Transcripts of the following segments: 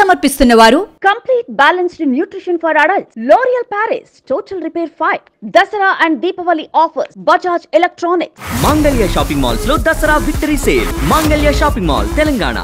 సమర్పిస్తున్న వారు Complete balanced nutrition for adults. L'Oreal Paris, Total Repair 5. Dasara and Deepavali offers. Bajaj Electronics. Mangalya shopping malls లో Dasara victory sale Mangalya shopping mall Telangana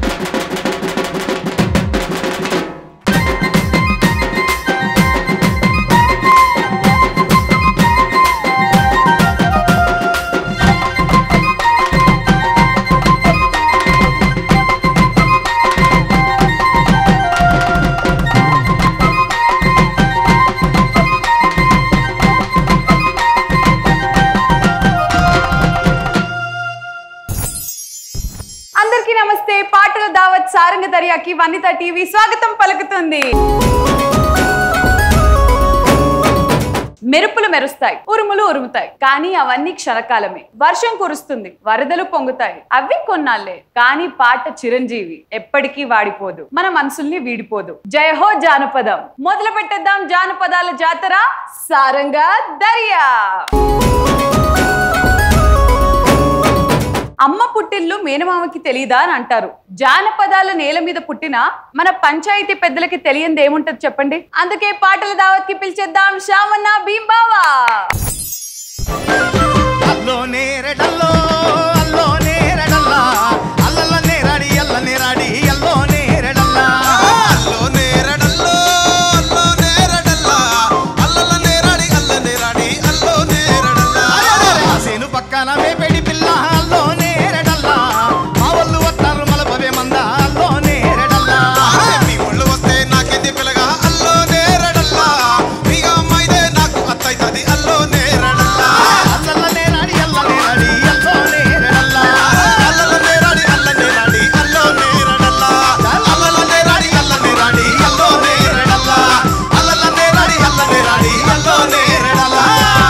అందరికీ నమస్తే పాటల దావత్ సారంగ దర్యాకి వనిత టీవీ స్వాగతం పలుకుతుంది మెరుపులు మెరుస్తాయి ఉరుములు ఉరుముతాయి కానీ అవన్నీ క్షణకాలమే వర్షం కురుస్తుంది వరదలు పొంగుతాయి అవి కొన్నాళ్లే కానీ పాట చిరంజీవి ఎప్పటికీ వాడిపోదు మన మనసుల్ని వీడిపోదు జయ హో జానపదం మొదలు పెట్టేద్దాం జానపదాల జాతర సారంగ దర్యా అమ్మ పుట్టిల్లు మేనమామకి తెలియదా అని అంటారు జానపదాల నేల మీద పుట్టిన మన పంచాయతీ పెద్దలకి తెలియంది ఏముంటది చెప్పండి అందుకే పాటల దావత్కి పిలిచేద్దాం శ్యామన్న భీంబావా అల్లో నేరడల్లో అల్లో నేరడల్లా అల్లల్ల నేరాడి అల్ల నేరాడి అల్లో నేరడల్లా అల్లో నేరడల్లో అల్లో నేరడల్లా అల్లల్ల నేరాడి అల్ల నేరాడి అల్లో నేరడల్లా సేను పక్కన మేపెడి పిల్ల అల్లో నేరడల్లా మా వాళ్ళు వస్తారు మలపవే మంద అల్లో నేరడల్లా మీ ఒళ్ళు వస్తే నాకేంది పిల్లగా అల్లో నేరడల్లా మీగ అమ్మాయిదే నాకు అత్తైతది అల్లో నేరడల్లా అల్లల్ల నేరాడి అల్ల నేరాడి అల్లో నేరడల్లా అల్లల్ల నేరాడి అల్ల నేరాడి అల్లో నేరడల్లా అల్లల్ల నేరాడి అల్ల నేరాడి అల్లో నేరడల్లా అల్లల్ల నేరాడి అల్ల నేరాడి అల్లో నేరడల్లా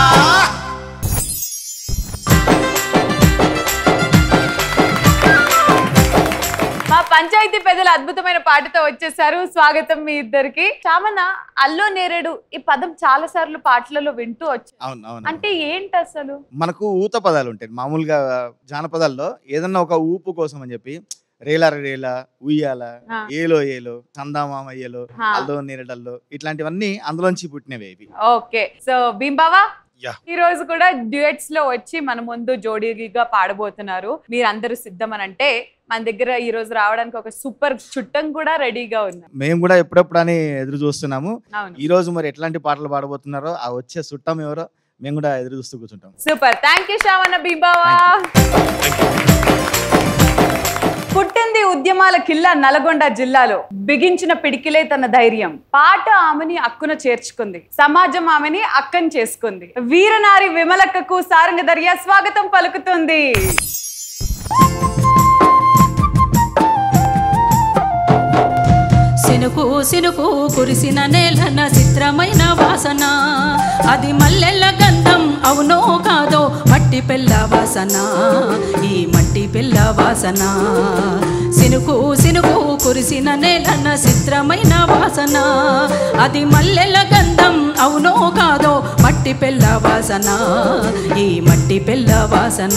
మా పంచాయతీ పెద్దలు అద్భుతమైన పాటతో వచ్చేసారు స్వాగతం మీ ఇద్దరికి చామన్న అల్లో నేరేడు ఈ పదం చాలా సార్లు పాటలలో వింటూ వచ్చారు అవును అవును అంటే ఏంటి అసలు మనకు ఊత పదాలు ఉంటాయి మామూలుగా జానపదాల్లో ఏదన్నా ఒక ఊపు కోసం అని చెప్పి రేలా రేలా ఉయ్యాల ఆ. ఏలో ఏలో చందామామ ఏలో ఆ. అల్లో నీరడల్లో ఇట్లాంటివన్నీ అందులోంచి పుట్టినవి ఇవి ఓకే సో భీంబావా యా. ఈ రోజు కూడా డ్యూయట్స్ లో వచ్చి మన ముందు జోడీగా పాడబోతున్నారు మీరందరూ సిద్ధమని అంటే మన దగ్గర ఈ రోజు రావడానికి ఒక సూపర్ చుట్టం కూడా రెడీగా ఉంది మేము కూడా ఎప్పుడెప్పుడు అని ఎదురు చూస్తున్నాము అవును ఈ రోజు మరి ఎట్లాంటి పాటలు పాడబోతున్నారో ఆ వచ్చే చుట్టం ఎవరో మేము కూడా ఎదురు చూస్తూ కూర్చుంటాం super thank you Shravana Bheembava పుట్టింది ఉద్యమాల కిల్లా నల్గొండ జిల్లాలో బిగించిన పిడికిలే తన ధైర్యం పాట ఆమెని అక్కున చేర్చుకుంది సమాజం ఆమెని అక్కని చేసుకుంది వీరనారి విమలక్కకు సారంగ దర్యా స్వాగతం పలుకుతుంది సినుకు సినుకు కురిసిన నేలన చిత్రమైన వాసన అది మల్లెల గంధం అవునో కాదో మట్టి పిల్ల వాసన ఈ మట్టి పిల్ల వాసన సినుకు సినుకు కురిసిన నేలన చిత్రమైన వాసన అది మల్లెల గంధం అవునో కాదో మట్టి పిల్ల వాసన ఈ మట్టి పిల్ల వాసన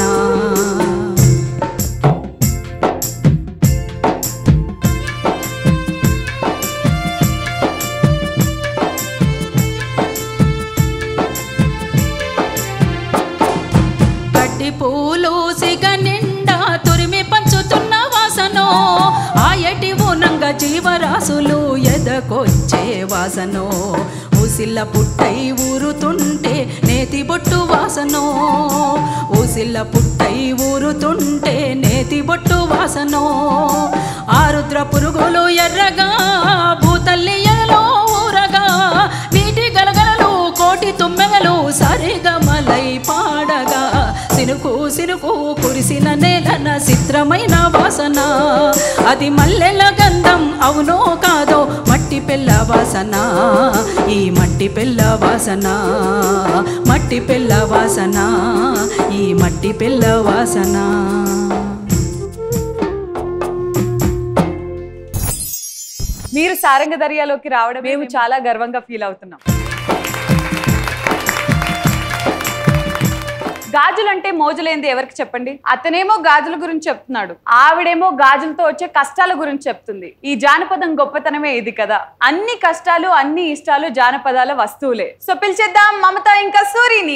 గడ్డి పూలు సిగ నిండా తురిమి పంచుతున్న వాసనో ఆయటి ఊనంగా జీవరాశులు ఎదకొచ్చే వాసనో ఊసిల్ల పుట్టై ఊరుతుంటే నేతి బొట్టు వాసనో ఊసిల్ల పుట్టై ఊరుతుంటే నేతి బొట్టు వాసనో ఆరుద్ర పురుగులు ఎర్రగా భూతల్లి ఎలలో ఊరగా నీటి గలగలలు కోటి తుమ్మెగలు సరిగమలై పాడగా సినుకు సినుకు కురిసిన నేలన చిత్రమైన వాసన అది మల్లెల గంధం అవునో కాదో మట్టి పిల్ల వాసన ఈ మట్టి పిల్ల వాసన మట్టి పిల్ల వాసన ఈ మట్టి పిల్ల వాసన మీరు సారంగ దర్యాలోకి రావడం మేము చాలా గర్వంగా ఫీల్ అవుతున్నాం గాజులంటే మోజులేంది ఎవరికి చెప్పండి అతనేమో గాజుల గురించి చెప్తున్నాడు ఆవిడేమో గాజులతో వచ్చే కష్టాల గురించి చెప్తుంది ఈ జానపదం గొప్పతనమే ఇది కదా అన్ని కష్టాలు అన్ని ఇష్టాలు జానపదాల వస్తువులే సో పిలిచేద్దాం మమత ఇంకా సూరిని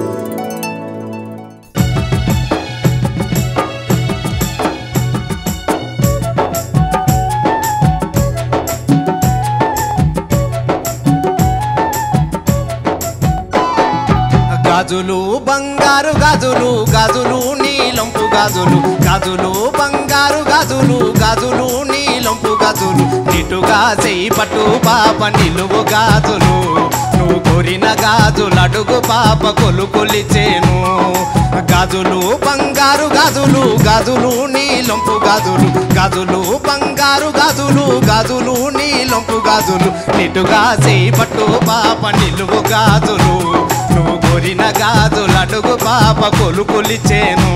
గాజులు బంగారు గాజులు గాజులు నీలంపు గాజులు గాజులు బంగారు గాజులు గాజులు నీలంపు గాజులు నిటుగా చేయి పట్టు పాప నిలువు గాజులు నువ్వు కోరిన గాజులు అడుగు పాప కొలు కొలిచేను గాజులు బంగారు గాజులు గాజులు నీలంపు గాజులు గాజులు బంగారు గాజులు గాజులు నీలంపు గాజులు నిటుగా చేయి పట్టు పాప నిలువు గాజులు నువ్వు కోరిన గాజులు అడుగు పాప కొలు కొలిచేను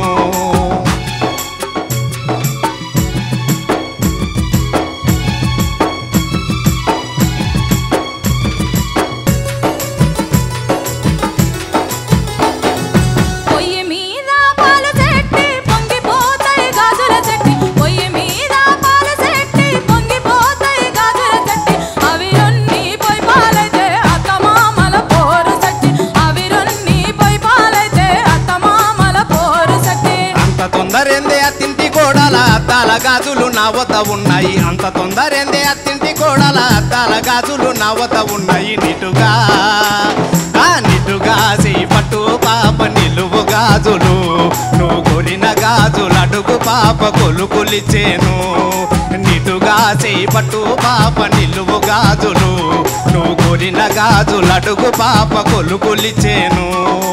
పొయ్యి మీద పాలు చెట్టి పొంగిపోతాయి గాజుల చెట్టి పొయ్యి మీద పాలు చెట్టి పొంగిపోతాయి గాజుల చెట్టి అవి రొన్ని పొయ్యి పాలైతే అత్తమామల పోరు చెట్టి అవి రొన్ని పొయ్యి పాలైతే అత్తమామల పోరు చెట్టి అంత తొందరేందే అత్తింటి కోడల అద్దాల గాజులు నా వద్ద ఉన్నాయి అంత తొందరేందే అత్తింటి కోడల అద్దాల గాజులు నా వద్ద ఉన్నాయి నిటుగా ఆ నిటుగా చేయి పట్టు పాప నిలువు గాజులు నువ్వు కొరిన గాజులు అడుగు పాప కొలు కొలిచేను నిటుగా చేయి పట్టు పాప నిలువు గాజులు నువ్వు కొరిన గాజులు అడుగు పాప కొలు కొలిచేను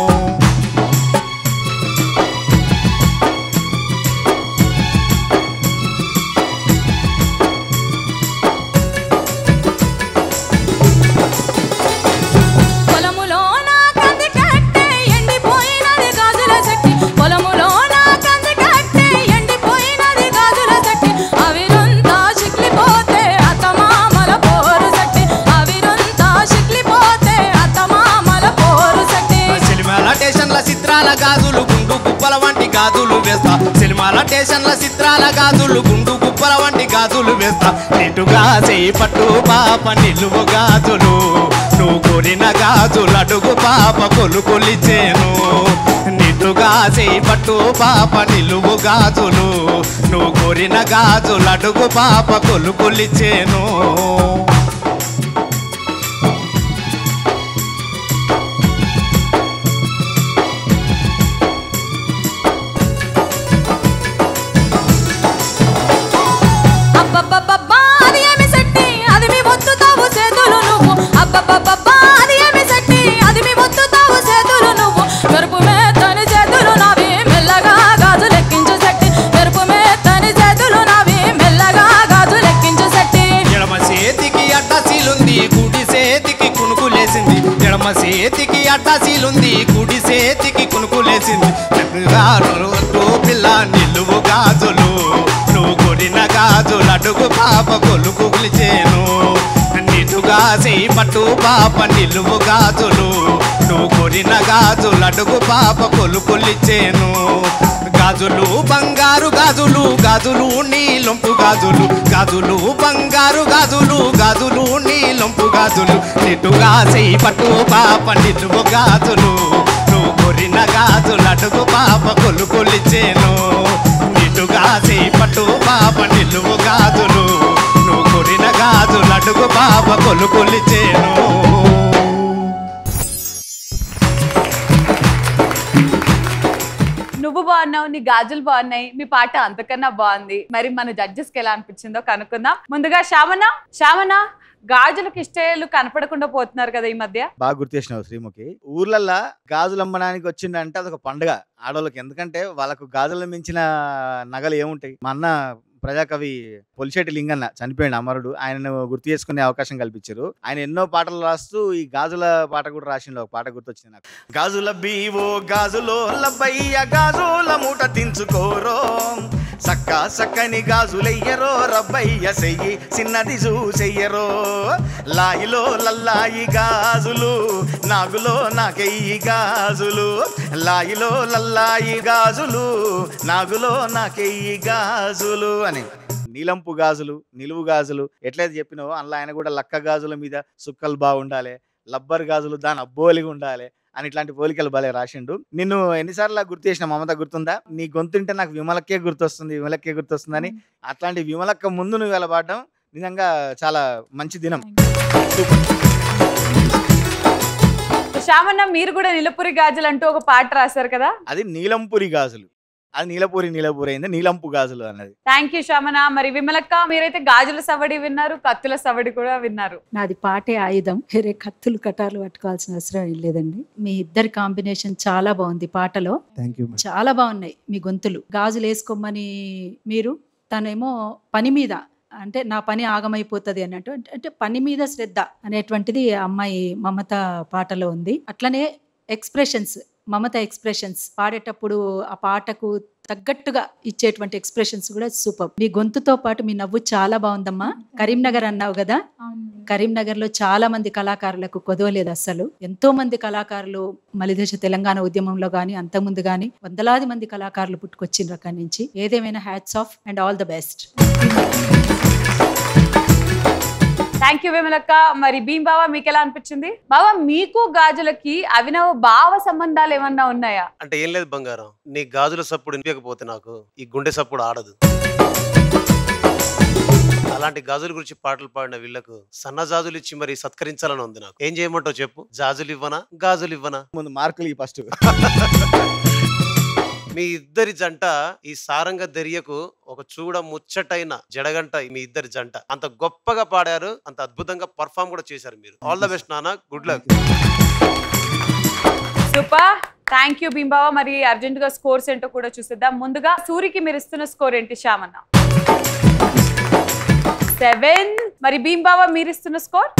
పొలములోన కంది కట్టె ఎండిపోయినది గాజుల చెట్టి పొలములోన కంది కట్టె ఎండిపోయినది గాజుల చెట్టి అవిరంతా చిక్లిపోతే అత్తమామల పోరు చెట్టి అవిరంతా చిక్లిపోతే అత్తమామల పోరు చెట్టి సినిమాల స్టేషన్ల చిత్రాల గాజులు గుండు గుప్పల వంటి గాజులు వేస్తా సినిమాల స్టేషన్ల చిత్రాల గాజులు గుండు గుప్పల వంటి గాజులు వేస్తా నిటుగా చేయి పట్టు పాప నిలువు గాజులు నువ్వు కోరిన గాజులు అడుగు పాప కొలు కొలిచేను నిటుగా చేయి పట్టు పాప నిలువు గాజులు నువ్వు కోరిన గాజులు అడుగు పాప కొలు కొలిచేను అబ్బబ్బబ్బబ్బా అది ఏమి సెట్టి అది మీ మొత్తుతావు చేతులు నువ్వు అబ్బబ్బబ్బబ్బా అది ఏమి సెట్టి అది మీ మొత్తుతావు చేతులు నువ్వు మెరుపు మేతని చేతులు నావి మెల్లగా గాజు లెక్కించు సెట్టి మెరుపు మేతని చేతులు నావి మెల్లగా గాజు లెక్కించు సెట్టి ఎడమ చేతికి అడ్డసీలుంది కుడి చేతికి కునుకులేసింది ఎడమ చేతికి అడ్డసీలుంది కుడి చేతికి కునుకులేసింది పెద్దగా నొరవద్దు పిల్ల నిలువు గాజులు నువ్వు కొడిన గాజులు అడుగు పాప కొలుకు పిలిచేను నిటుగా చేయి పట్టు పాప నిలువు గాజులు నువ్వు కొడిన గాజులు అడుగు పాప కొలుకొలిచేను గాజులు బంగారు గాజులు గాజులు నీలొంపు గాజులు గాజులు బంగారు గాజులు గాజులు నీలొంపు గాజులు నిటుగా చేయి పట్టు పాప నిలువు గాజులు నువ్వు కొరిన గాజులు అడుగు పాప కొలు కొలిచేను నిటుగా చేయి పట్టు పాప నిలువు గాజులు నువ్వు కొరిన గాజులు అడుగు పాప కొలు కొలిచేను నువ్వు బాగున్నావు నీ గాజులు బాగున్నాయి మీ పాట అంతకన్నా బాగుంది మరి మన జడ్జెస్ కి ఎలా అనిపించిందో కనుక్కుందాం ముందుగా శ్యామన శ్యామన గాజులకు ఇష్టేలు కనపడకుండా పోతున్నారు కదా ఈ మధ్య బాగా గుర్తు చేసినావు శ్రీముఖి ఊర్లల్లో గాజులు అమ్మడానికి వచ్చిందంటే అదొక పండుగ ఆడవాళ్ళకి ఎందుకంటే వాళ్ళకు గాజులు మించిన నగలు ఏముంటాయి మా అన్న ప్రజాకవి పొలిశెట్టి లింగన్న చనిపోయిన అమరుడు ఆయనను గుర్తు చేసుకునే అవకాశం కల్పించారు ఆయన ఎన్నో పాటలు రాస్తూ ఈ గాజుల పాట కూడా రాసిండు ఒక పాట గుర్తొచ్చింది నాకు గాజుల బీవో గాజులో లబ్బయ్య గాజుల మూట దించుకోరో సక్క సక్కని గాజులెయ్యరో రబ్బయ్య సెయ్యి చిన్నది చూసెయ్యరో లాయిలో లల్లాయి గాజులు నాగులో నాకెయ్యి గాజులు లాయిలో లల్లాయి గాజులు నాగులో నాకెయ్యి గాజులు అని నీలంపు గాజులు నిలువు గాజులు ఎట్లయితే చెప్పినావో అందులో ఆయన కూడా లక్క గాజుల మీద సుక్కలు బాగుండాలి లబ్బర్ గాజులు దాని అబ్బోలిగా ఉండాలి అని ఇట్లాంటి పోలికలు భలే రాసిండు నిన్ను ఎన్నిసార్లు గుర్తు చేసిన మమత గుర్తుందా నీ గొంతుంటే నాకు విమలక్కే గుర్తొస్తుంది విమలక్కే గుర్తొస్తుందని అట్లాంటి విమలక్క ముందు నువ్వు ఇలా పాడడం నిజంగా చాలా మంచి దినం శ్యామన్న మీరు కూడా నిలపురి గాజులు అంటూ ఒక పాట రాశారు కదా అది నీలంపురి గాజులు అది నీలపూరి నీలపూరి అయింది నీలంపు గాజులు అన్నది థ్యాంక్ యూ శ్యామన మరి విమలక్క మీరైతే గాజుల సవడి విన్నారు కత్తుల సవడి కూడా విన్నారు నాది పాటే ఆయుధం వేరే కత్తులు కటాలు పట్టుకోవాల్సిన అవసరం ఏం లేదండి మీ ఇద్దరి కాంబినేషన్ చాలా బాగుంది పాటలో థ్యాంక్ యూ చాలా బాగున్నాయి మీ గొంతులు గాజులు వేసుకోమని మీరు తనేమో పని మీద అంటే నా పని ఆగమైపోతుంది అన్నట్టు అంటే- అంటే పని మీద శ్రద్ధ అనేటువంటిది ఆ అమ్మాయి మమత పాటలో ఉంది అట్లనే ఎక్స్ప్రెషన్స్ మమత ఎక్స్ప్రెషన్స్ పాడేటప్పుడు ఆ పాటకు తగ్గట్టుగా ఇచ్చేటువంటి ఎక్స్ప్రెషన్స్ కూడా సూపర్ మీ గొంతుతో పాటు మీ నవ్వు చాలా బాగుందమ్మా కరీంనగర్ అన్నావు కదా కరీంనగర్ లో చాలా మంది కళాకారులకు కొదవలేదు అస్సలు ఎంతో మంది కళాకారులు మలిదశ తెలంగాణ ఉద్యమంలో గాని అంతకుముందు గాని వందలాది మంది కళాకారులు పుట్టుకొచ్చిండ్రు అక్కడి నుంచి ఏదేమైనా hats off and all the best thank you Vimalakka మరి భీమ్ బావ మీకు ఎలా అనిపించింది బావ మీకు గాజులకి అవినవ భావ సంబంధాలు ఏమన్నా ఉన్నాయా అంటే ఏం లేదు బంగారం నీ గాజుల సప్పుడు వినిపించకపోతే నాకు ఈ గుండె సప్పుడు ఆడదు అలాంటి గాజుల గురించి పాటలు పాడిన వీళ్ళకు సన్న జాజులు ఇచ్చి మరి సత్కరించాలని ఉంది నాకు ఏం చేయమంటావు చెప్పు జాజులు ఇవ్వనా గాజులు ఇవ్వనా ముందు మార్కులు ఈ ఫస్ట్ మీ ఇద్దరి జంట ఈ సారంగ దెరియకు ఒక చూడ ముచ్చటైన జడగంట మీ ఇద్దరి జంట అంత గొప్పగా పాడారు అంత అద్భుతంగా పర్ఫామ్ కూడా చేశారు మీరు ఆల్ ద బెస్ట్ నాన్న good luck super thank you Bheem బావ మరి అర్జెంట్ గా స్కోర్స్ ఏంటో కూడా చూసేద్దాం ముందుగా సూరికి మీరు ఇస్తున్న స్కోర్ ఏంటి శ్యామన్న సెవెన్ మరి భీమ్ బావ మీరు ఇస్తున్న స్కోర్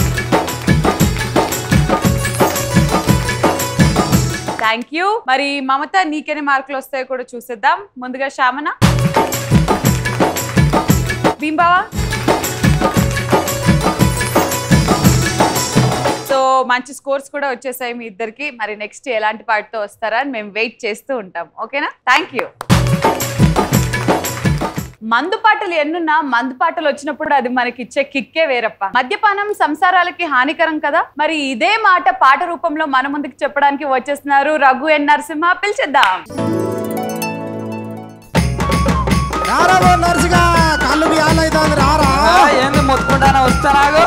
థ్యాంక్ యూ మరి మమత నీకెన్ని మార్కులు వస్తాయో కూడా చూసేద్దాం ముందుగా శ్యామన భీమ్ బావ సో మంచి స్కోర్స్ కూడా వచ్చేసాయి మీ ఇద్దరికి మరి నెక్స్ట్ ఎలాంటి పాటతో వస్తారా అని మేము వెయిట్ చేస్తూ ఉంటాం ఓకేనా థ్యాంక్ యూ మందు పాటలు ఎన్నున్నా మందు పాటలు వచ్చినప్పుడు అది మనకి ఇచ్చే కిక్కే వేరప్ప మద్యపానం సంసారాలకి హానికరం కదా మరి ఇదే మాట పాట రూపంలో మన ముందుకు చెప్పడానికి వచ్చేస్తున్నారు రఘు ఎన్ నరసింహ పిలిచేద్దాం రారా ఓ నర్సుగా కళ్ళు బియాలైతుంది రారా ఏంది మొత్తుకుంటానా వస్తానాగు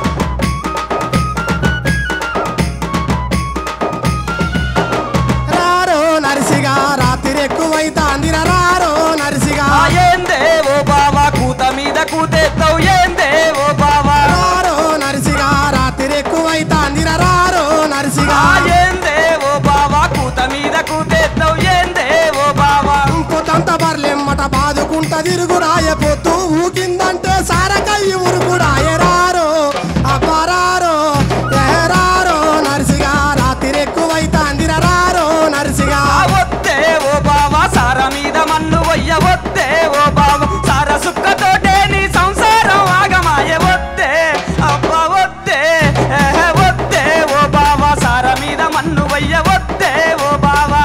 రారో నర్సిగా రాత్రి ఎక్కువైతాంది రారో నర్సిగా ఏందే ఓ బావా కూత మీద కూతెత్తావు ఏందే ఓ బావా రారో నర్సిగా రాత్రి ఎక్కువైతాంది రారో నర్సిగా ఏందే ఓ బావా కూత మీద కూతెత్తావు ఏందే ఓ బావా ఇంకొతంత బర్లెమ్మట బాదుకుంట తిరుగురాయ పొత్తు ఊకిందంటే సారకయ్యి ఉరుకుడాయ రారో అబ్బరారో రారో నర్సిగా రాత్రి ఎక్కువైతాంది రారో నర్సిగా ఆ వద్దే ఓ బావా సార మీద మన్ను వయ్య వద్దే ఓ బావ సార సుక్కతోటే నీ సంసారం ఆగమాయ వద్దే అబ్బా వద్దే ఏహే వద్దే ఓ బావా సార మీద మన్ను వయ్య వద్దే ఓ బావా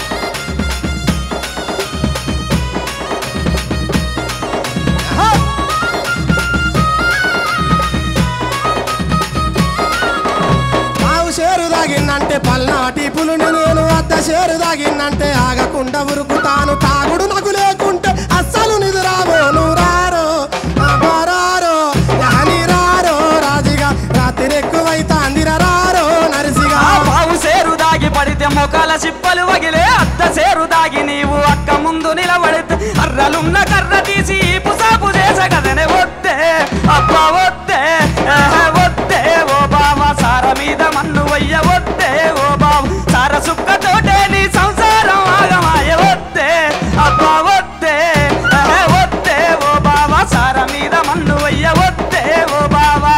ఆవు షేరు దాగిందంటే పల్నాటి పులుని నేను అద్ద షేరు దాగిందంటే ఆగకుండా ఉరుకుతాను తాగుడు నాకు లేకుంటే అస్సలు నిదురాబోను రారో అబ్బరారో యాని రారో రాజుగా రాత్రి ఎక్కువైతాంది రారో నరిసిగా ఆ బావు సేరు దాగి పడితే మొక్కల చిప్పలు వగిలే అత్త సేరు దాగి నీవు అక్క ముందు నిలబడితే అర్రలున్న కర్ర తీసి పుసాపు చేసగదనే వద్దే అబ్బా వద్దే ఏహే వద్దే ఓ బావ సార మీద మన్ను వయ్య వద్దే ఓ బావ సార సుక్కతోటే నీ సంసారం ఆగమాయ వద్దే అబ్బా వద్దే ఏహే వద్దే ఓ బావ సార మీద మన్ను వయ్య వద్దే ఓ బావా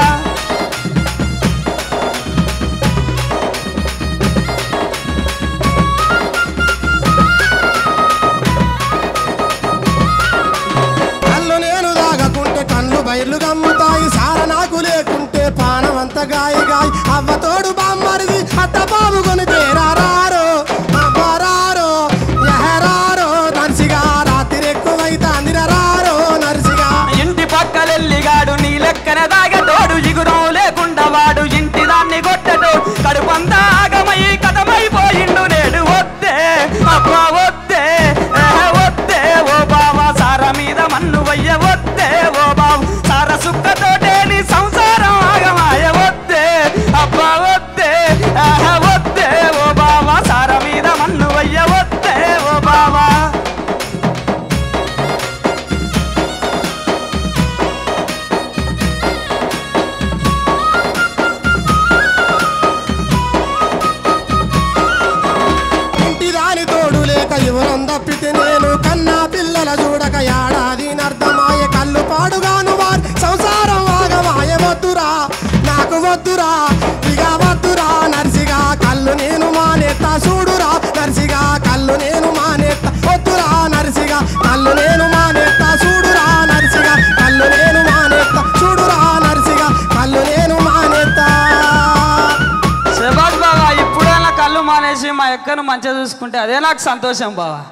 కళ్ళు గమ్ముతాయి సార నాకు లేకుంటే పానమంత గాయి గాయి అవ్వ తోడు బామ్మరిది అత్త బాబు కొని తేరారో అవ్వరారో ఎహరారో నర్సిగా రాత్రి ఎక్కువైతే అందిరారో నర్సిగా ఇంటి పక్కలెల్లిగాడు నీ లెక్కన దాగతోడు ఇగురం లేకుండా వాడు ఇంటి దాన్ని కొట్టడు కడుపంతా ఆగమై కథమైపోయిండు నేడు వద్దే అబ్బా వద్దే ఏహ వద్దే ఓ బావా సార మీద మన్ను వయ్య వద్దే ఓ బావు సార సుక్కతోటే నీ సంసారం ఆగమాయ వద్దే అబ్బా వద్దే ఏహ వద్దే ఓ బావా సార మీద మన్ను వయ్య వద్దే ఓ బావా ఇంటి దాని తోడు లేక యువరం తప్పితే నేను కన్నా పిల్లల చూడక ఏడాది నర్ధమాయ కళ్ళు పాడుగాను వారి సంసారం ఆగమాయ వద్దురా నాకు వద్దురా ఇక వద్దురా నర్సిగా కళ్ళు నేను మానేత్తా చూడురా నర్సిగా కళ్ళు నేను మానేత్తా వద్దురా నర్సిగా కళ్ళు నేను మానేత్తా చూడురా నర్సిగా కళ్ళు నేను మానేత్తా చూడురా నర్సిగా కళ్ళు నేను మానేత్తా శబాష్ బావా ఇప్పుడైనా కళ్ళు మానేసి మా ఎక్కను మంచిగా చూసుకుంటే అదే నాకు సంతోషం బావా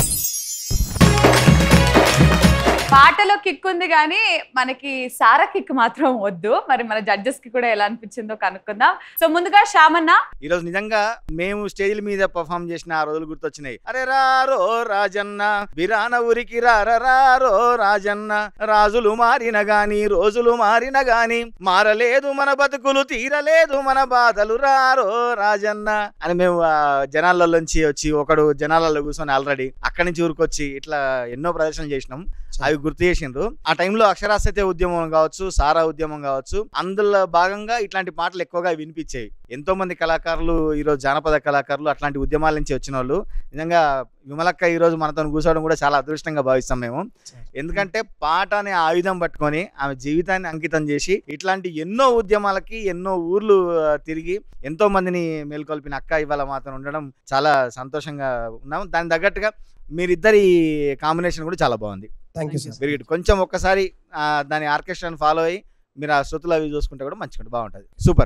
పాటలో కిక్ ఉంది కానీ మనకి సారా కిక్ మాత్రం వద్దు మరి మన జడ్జెస్ కి కూడా ఎలా అనిపించిందో కనుక్కుందాం సో ముందుగా శ్యామన్న ఈ రోజు నిజంగా మేము స్టేజ్ల మీద పర్ఫామ్ చేసిన ఆ రోజులు గుర్తొచ్చినాయి అరే రారో రాజన్న బిరాన ఊరికి రారో రాజన్న రాజులు మారిన గాని రోజులు మారిన గాని మారలేదు మన బతుకులు తీరలేదు మన బాధలు రారో రాజన్న అని మేము ఆ జనాలలోంచి వచ్చి ఒకడు జనాలలో కూర్చొని ఆల్రెడీ అక్కడి నుంచి ఊరుకొచ్చి ఇట్లా ఎన్నో ప్రదర్శనలు చేసినాం అవి గుర్తు చేసిండ్రు ఆ టైంలో అక్షరాస్యత ఉద్యమం కావచ్చు సారా ఉద్యమం కావచ్చు అందులో భాగంగా ఇట్లాంటి పాటలు ఎక్కువగా వినిపించాయి ఎంతో మంది కళాకారులు ఈరోజు జానపద కళాకారులు అట్లాంటి ఉద్యమాల నుంచి వచ్చిన వాళ్ళు నిజంగా విమలక్క ఈ రోజు మనతో కూర్చోవడం కూడా చాలా అదృష్టంగా భావిస్తాం మేము ఎందుకంటే పాట అనే ఆయుధం పట్టుకొని ఆమె జీవితాన్ని అంకితం చేసి ఇట్లాంటి ఎన్నో ఉద్యమాలకి ఎన్నో ఊర్లు ఆ, తిరిగి ఎంతో మందిని మేల్కొల్పిన అక్క ఇవాళ మాతో ఉండడం చాలా సంతోషంగా ఉన్నాం దాని తగ్గట్టుగా మీరిద్దరి కాంబినేషన్ కూడా చాలా బాగుంది thank you sir very good కొంచెం ఒక్కసారి ఆ, దాని ఆర్కెస్ట్రాని ఫాలో అయ్యి మీరు ఆ శృతులు అవి చూసుకుంటే కూడా మంచిగా బాగుంటుంది సూపర్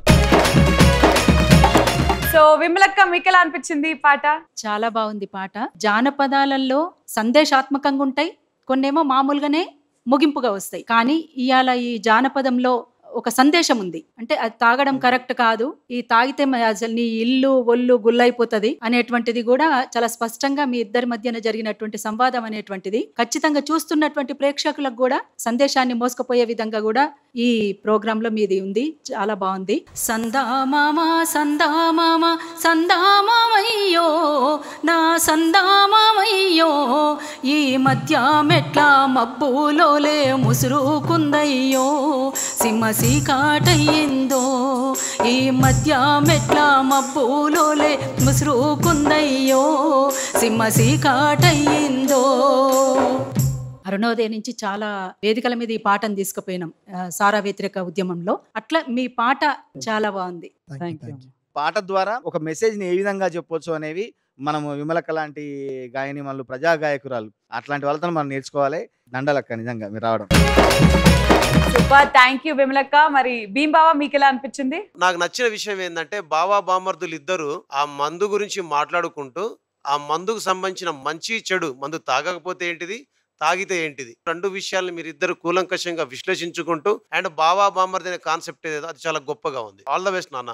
సో విమలక్క మీకు ఎలా అనిపించింది ఈ పాట చాలా బాగుంది పాట జానపదాలలో సందేశాత్మకంగా ఉంటాయి కొన్నేమో మామూలుగానే ముగింపుగా వస్తాయి కానీ ఇవాళ ఈ జానపదంలో ఒక సందేశం ఉంది అంటే అది తాగడం కరెక్ట్ కాదు ఈ తాగితే మ- అసలు నీ ఇల్లు ఒళ్ళు గుల్లైపోతుంది అనేటువంటిది కూడా చాలా స్పష్టంగా మీ ఇద్దరి మధ్యన జరిగినటువంటి సంవాదం అనేటువంటిది ఖచ్చితంగా చూస్తున్నటువంటి ప్రేక్షకులకు కూడా సందేశాన్ని మోసుకుపోయే విధంగా కూడా ఈ ప్రోగ్రామ్ లో మీది ఉంది చాలా బాగుంది సందామామ సందామామ సందామామయ్యో నా సందామామయ్యో ఈ మధ్య మెట్ల మబ్బులోలే ముసురుకుందయ్యో సింహ సీకాటయ్యిందో ఈ మధ్య మెట్ల మబ్బులోలే ముసురుకుందయ్యో సింహ సీకాటయ్యిందో అరుణోదయ నుంచి చాలా వేదికల మీద ఈ పాటను తీసుకుపోయినాం ఆ, సారా వ్యతిరేక ఉద్యమంలో అట్లా మీ పాట చాలా బాగుంది థ్యాంక్ యూ పాట ద్వారా ఒక మెసేజ్ని ఏ విధంగా చెప్పొచ్చు అనేవి మనము విమలక లాంటి గాయని మళ్ళీ ప్రజా గాయకురాలు అట్లాంటి వాళ్ళతో మనం నేర్చుకోవాలి దండలక్క నిజంగా మీరు రావడం సూపర్ థ్యాంక్ యూ విమలక్క మరి భీమ్ బావ మీకు ఎలా అనిపించింది నాకు నచ్చిన విషయం ఏంటంటే బావా బామర్దులు ఇద్దరు ఆ మందు గురించి మాట్లాడుకుంటూ ఆ మందుకు సంబంధించిన మంచి చెడు మందు తాగకపోతే ఏంటిది తాగితే ఏంటిది రెండు విషయాలను మీరు ఇద్దరు కూలంకషంగా విశ్లేషించుకుంటూ అండ్ బావా బామర్ది అనే కాన్సెప్ట్ ఏదో అది చాలా గొప్పగా ఉంది ఆల్ ద బెస్ట్ నాన్న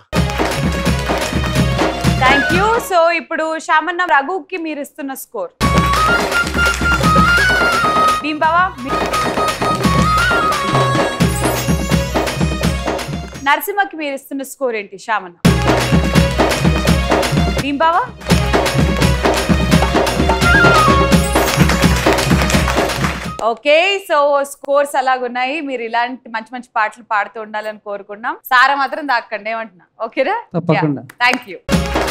థ్యాంక్ యూ సో ఇప్పుడు శ్యామన్న రఘుకి మీరు ఇస్తున్న స్కోర్ భీమ్ బావ మీ- నరసింహకి మీరు ఇస్తున్న స్కోర్ ఏంటి శ్యామన్న భీమ్ బావ ఓకే సో స్కోర్స్ అలాగున్నాయి మీరు ఇలాంటి మంచి మంచి పాటలు పాడుతూ ఉండాలని కోరుకున్నాం సారా మాత్రం దాక్కండి ఏమంటున్నా ఓకేనా తప్పకుండా. థ్యాంక్ యూ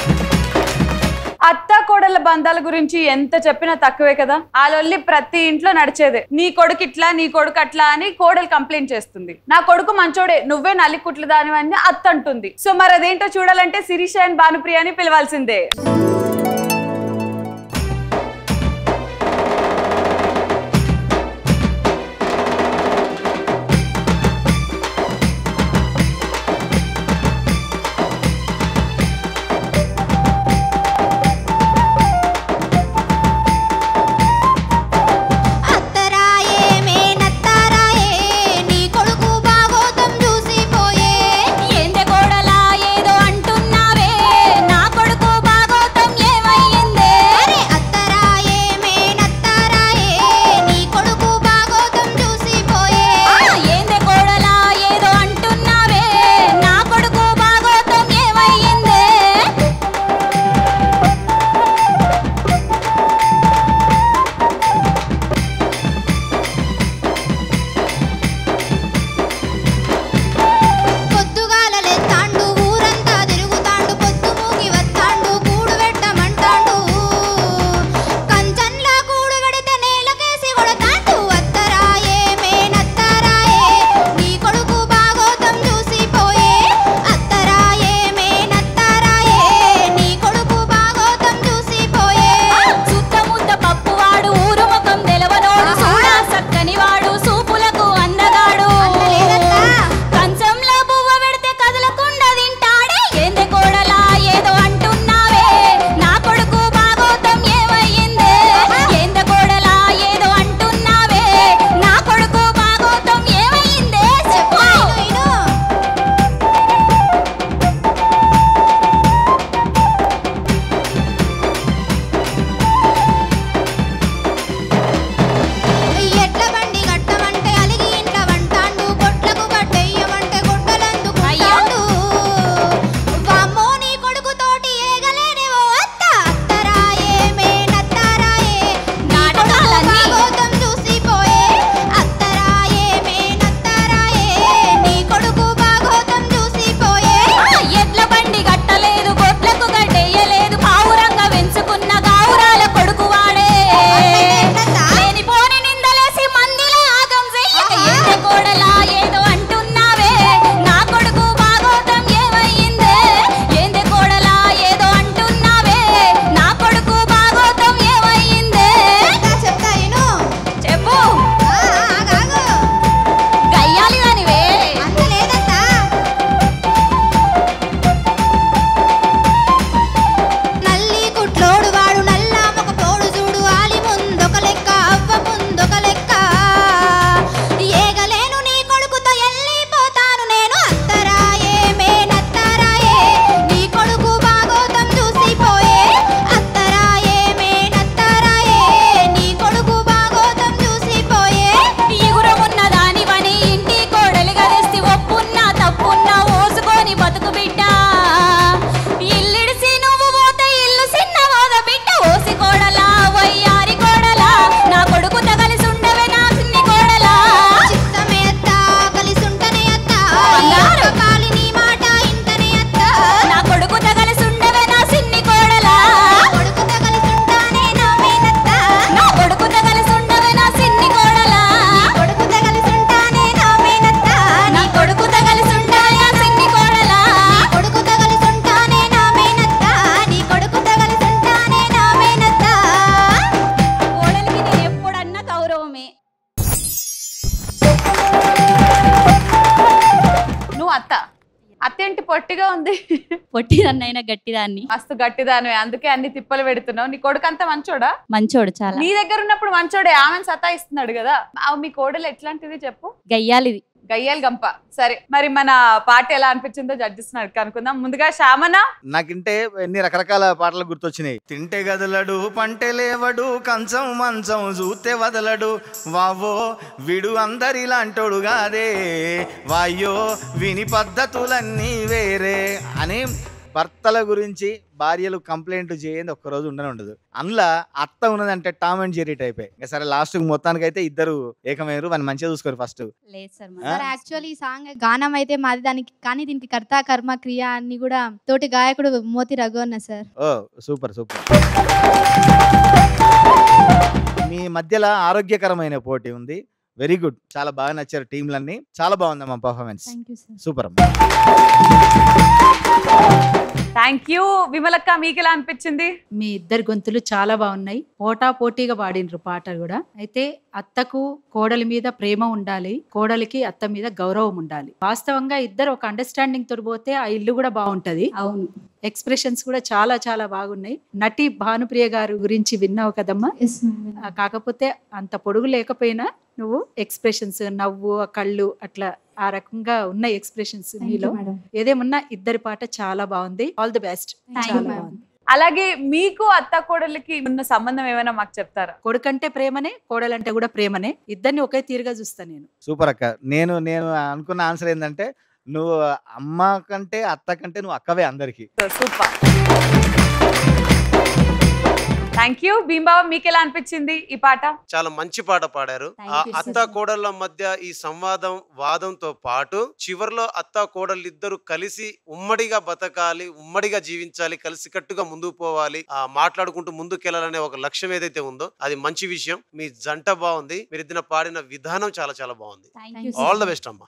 అత్త కోడళ్ళ బంధాల గురించి ఎంత చెప్పినా తక్కువే కదా ఆ లొల్లి ప్రతి ఇంట్లో నడిచేదే నీ కొడుకు ఇట్లా నీ కొడుకు అట్లా అని కోడలు కంప్లైంట్ చేస్తుంది నా కొడుకు మంచోడే నువ్వే నల్లికుట్లు దానివని అత్త అంటుంది సో మరి అదేంటో చూడాలంటే శిరీష అండ్ భానుప్రియ అని పిలవాల్సిందే పొట్టిగా ఉంది పొట్టిదన్నైనా గట్టిదాన్ని మస్తు గట్టిదాను అందుకే అన్ని తిప్పలు పెడుతున్నావు నీ కొడుకు అంత మంచోడా మంచోడు చాలా నీ దగ్గర ఉన్నప్పుడు మంచోడే ఆమెను సతాయిస్తున్నాడు కదా ఆ, మీ కోడలు ఎట్లాంటిది చెప్పు గయ్యాలిది గయ్యాలి గంప సరే మరి మన పాట ఎలా అనిపించిందో జడ్జెస్ కనుక్కుందాం ముందుగా శ్యామన నాకింటే ఎన్ని రకరకాల పాటలు గుర్తొచ్చినాయి తింటే గదలడు పంటే లేవడు కంచం మంచం చూస్తే వదలడు వావో విడు అందరిలాంటోడు కాదే వాయ్యో విని పద్ధతులన్నీ వేరే అని భర్తల గురించి భార్యలు కంప్లైంట్ చేయండి ఒక్కరోజు ఉండనే ఉండదు అందులో అత్త ఉన్నదంటే టామ్ అండ్ జెరీ టైపే ఇంకా సరే లాస్ట్ మొత్తానికి అయితే ఇద్దరు ఏకమయ్యారు వాడిని మంచిగా చూసుకోరు ఫస్ట్ లేదు సార్ ఆ? సార్ యాక్చువల్లీ ఈ సాంగ్ గానం అయితే మాది దానికి కానీ దీనికి కర్త కర్మ క్రియ అన్ని కూడా తోటి గాయకుడు మోతి రఘు అన్న సార్ ఓ సూపర్ సూపర్ మీ మధ్యలో ఆరోగ్యకరమైన పోటీ ఉంది వెరీ గుడ్ చాలా బాగా నచ్చారు టీంలన్నీ చాలా బాగుందమ్మా performance thank you sir super అమ్మా థ్యాంక్ యూ విమలక్క మీకు ఎలా అనిపించింది మీ ఇద్దరి గొంతులు చాలా బాగున్నాయి పోటా పోటీగా పాడినరు పాట కూడా అయితే అత్తకు కోడలి మీద ప్రేమ ఉండాలి కోడలికి అత్త మీద గౌరవం ఉండాలి వాస్తవంగా ఇద్దరు ఒక అండర్స్టాండింగ్ తోటి పోతే ఆ ఇల్లు కూడా బాగుంటది అవును ఎక్స్ప్రెషన్స్ కూడా చాలా చాలా బాగున్నాయి నటి భానుప్రియ గారు గురించి విన్నావు కదమ్మా ఎస్ ఆ, కాకపోతే అంత పొడుగు లేకపోయినా నువ్వు ఎక్స్ప్రెషన్స్ నవ్వు ఆ కళ్ళు అట్లా ఆ రకంగా ఉన్న ఎక్స్ప్రెషన్స్ మీలో మేడం ఏదేమన్నా ఇద్దరి పాట చాలా బాగుంది all the best Thank you, చాలా ma'am. బాగుంది అలాగే మీకు అత్త కోడలికి ఉన్న సంబంధం ఏమైనా మాకు చెప్తారా కొడుకంటే ప్రేమనే కోడలంటే కూడా ప్రేమనే ఇద్దరిని ఒకే తీరుగా చూస్తా నేను సూపర్ అక్క నేను నేను అనుకున్న ఆన్సర్ ఏంటంటే నువ్వు అమ్మ కంటే అత్త కంటే నువ్వు అక్కవే అందరికి సూపర్ థ్యాంక్ యూ భీంబాబా మీకు ఎలా అనిపించింది ఈ పాట చాలా మంచి పాట పాడారు Thank ఆ you, అత్త sister. కోడళ్ళ మధ్య ఈ సంవాదం వాదంతో పాటు చివర్లో అత్త కోడళ్ళు ఇద్దరు కలిసి ఉమ్మడిగా బతకాలి ఉమ్మడిగా జీవించాలి కలిసికట్టుగా ముందుకు పోవాలి ఆ మాట్లాడుకుంటూ ముందుకెళ్లాలనే ఒక లక్ష్యం ఏదైతే ఉందో అది మంచి విషయం మీ జంట బాగుంది మీరు ఇద్దరు పాడిన విధానం చాలా చాలా బాగుంది thank you all the best అమ్మా